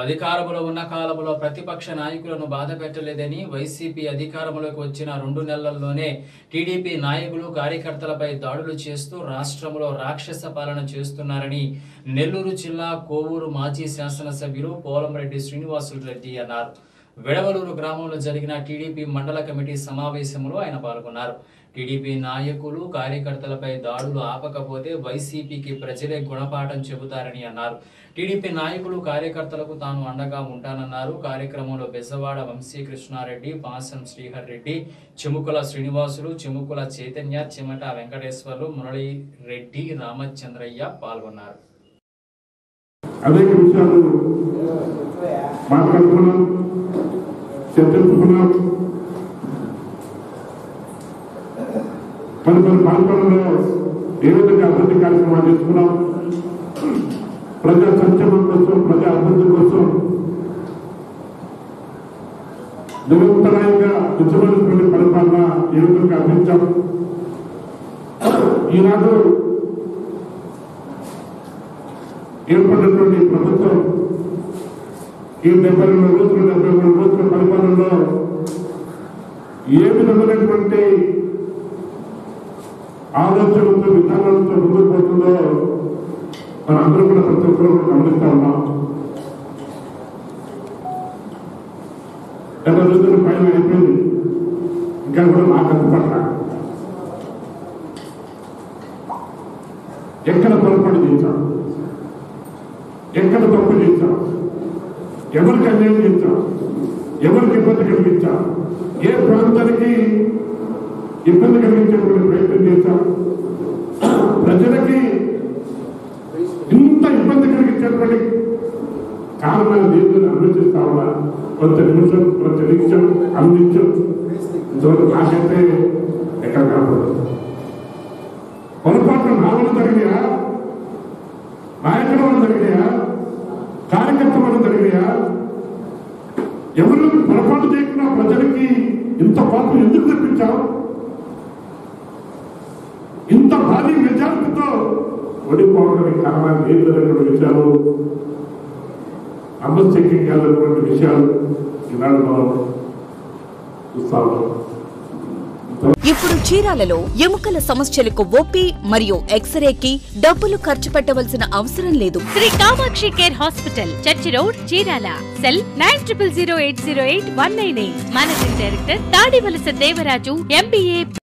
అధికారంలో ఉన్న కాలంలో ప్రతిపక్ష నాయకులను బాధ పెట్టలేదని వైసీపీ అధికారంలోకి వచ్చిన రెండు నెలల్లోనే టీడీపీ నాయకులు కార్యకర్తలపై దాడులు చేస్తూ రాష్ట్రంలో రాక్షస పాలన చేస్తున్నారని నెల్లూరు జిల్లా కోవూరు మాజీ శాసనసభ్యులు పోలంరెడ్డి శ్రీనివాసులు రెడ్డి అన్నారు వెడవలూరు గ్రామంలో జరిగిన టీడీపీ మండల కమిటీ సమావేశంలో ఆయన పాల్గొన్నారు టీడీపీ నాయకులు కార్యకర్తలపై దాడులు ఆపకపోతే వైసీపీకి ప్రజలే గుణపాఠం చెబుతారని అన్నారు టీడీపీ నాయకులు కార్యకర్తలకు తాను అండగా ఉంటానన్నారు కార్యక్రమంలో బెజవాడ వంశీకృష్ణారెడ్డి పాసం శ్రీహర్ రెడ్డి చెముకుల శ్రీనివాసులు చెముకుల చైతన్య చెమట వెంకటేశ్వర్లు మురళీ రెడ్డి రామచంద్రయ్య పాల్గొన్నారు అనేక విషయాలు మాట్లాడుకున్నాం చర్చించుకున్నాం కొన్ని కొన్ని ప్రాంతాలలో ఏ విధంగా అభివృద్ధి కార్యక్రమాలు చేసుకున్నాం ప్రజా సంక్షేమం కోసం ప్రజా అభివృద్ధి కోసం నిరంతరాయంగా నిజమైనటువంటి పరిపాలన ఏ విధంగా అందించాం ఈనాడు ఏర్పడినటువంటి ప్రభుత్వం ఈ డెబ్బై రెండు రోజులు డెబ్బై మూడు రోజుల పరిపాలనలో ఏ విధమైనటువంటి ఆలోచనలతో విధానాలతో ముందుకు పోతుందో మనందరూ కూడా ప్రతి ఒక్కరు కూడా గమనిస్తా ఉన్నాం గత రోజుల పైన అయిపోయింది ఇంకా కూడా నాకు అందుపట్ల ఎక్కడ పొరపాటు చేశాం ఎక్కడ తప్పు చేశాం ఎవరికి అన్యాయం చేశాం ఎవరికి ఇబ్బంది కలిగించాం ఏ ప్రాంతానికి ఇబ్బంది కలిగించేటువంటి ప్రయత్నం చేశాం ప్రజలకి ఇంత ఇబ్బంది కలిగించేటువంటి కారణాలు లేదని ఆలోచిస్తా ఉన్నా కొంత నిమిషం కొంత నిమిషం అందించం ఇంతవరకు నాకైతే ఎక్కడ కనపడదు పొరపాట్లు నా వల్ల జరిగినాయా నాయకుల వల్ల జరిగినాయా కార్యకర్త వల్ల జరిగినాయా ఎవరు పొరపాటు చేయకుండా ప్రజలకి ఇంత కోపం ఎందుకు తెప్పించావు ఇంత భారీ మెజార్టీతో ఓడిపోవడానికి కారణాలు ఏం జరిగినటువంటి విషయాలు అమస్యక్కించాలన్నటువంటి విషయాలు ఈనాడు మనం చూస్తా ఉన్నాం ఇప్పుడు చీరాలలో ఎముకల సమస్యలకు ఓపీ మరియు ఎక్స్రేకి డబ్బులు ఖర్చు పెట్టవలసిన అవసరం లేదు Sri Kamakshi care hospital church road Chirala cell nine triple zero eight zero eight one nine eight managing director Tadivalasa Devaraju MBA